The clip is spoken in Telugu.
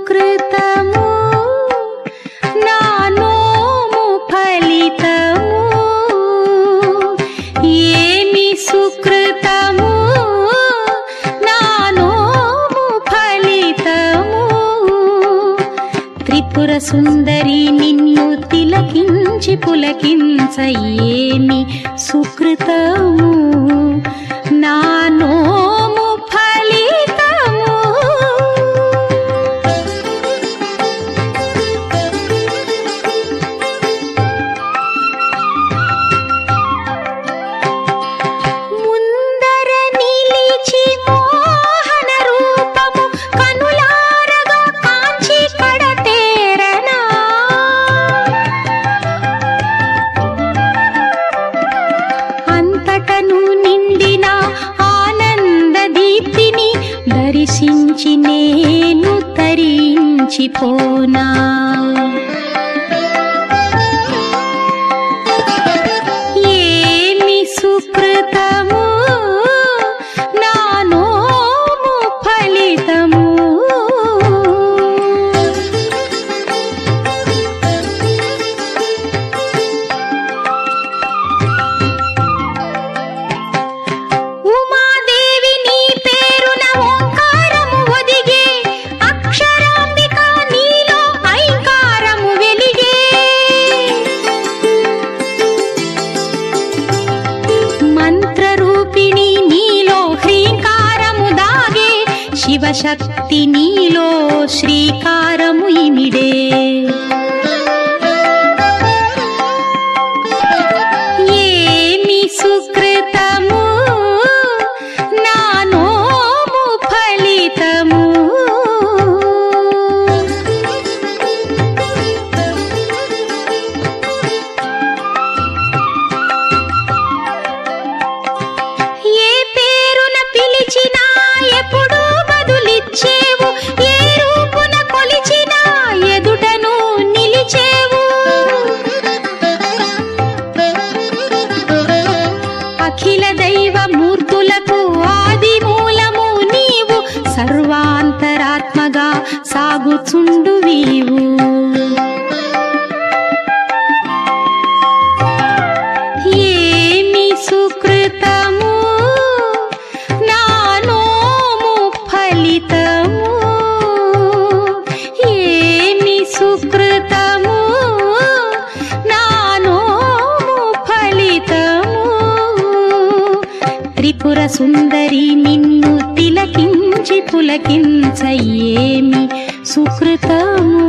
సుకృతము నా నోము ఫలితము ఏమి సుకృతము నా నోము ఫలితము త్రిపుర సుందరి నిన్ను తిలకించి పులకించ ఏమి సుకృతము నా నోము ఫలితము ముందర నిలిచి మోహన రూపము కనులారగా కాంచి కడతేరనా అంతటను నిండిన ఆనంద దీప్తిని దర్శించి నేను తరించిపోనా ఏమి సుకృతము నా నోము ఫలితము ఉమాదేవి నీ పేరున ఓంకారము ఒదిగే అక్షరాంబిక నీలో ఐంకారము వెలిగే మంత్రరూపిణి నీలో హ్రీంకారము దాగే శివశక్తి నీలో శ్రీకారము ఇమిడే ఏమి సుకృతము నా నోము ఫలితము ఏ పేరున పిలిచినా ఎప్పుడు బదులిచ్చేవు ఏ రూపున కొలిచినా ఎదుటను నిలిచేవు అఖిల దైవ మూర్తులకు ఆది మూలము నీవు సర్వాంతరాత్మగా సాగుచుండు వీవు ఏమి సుకృతము నా నోము ఫలితము ఏమి సుకృతము నా నోము ఫలితము త్రిపుర సుందరి నిన్ను తిలకించి పులకించ ఏమి సుకృతము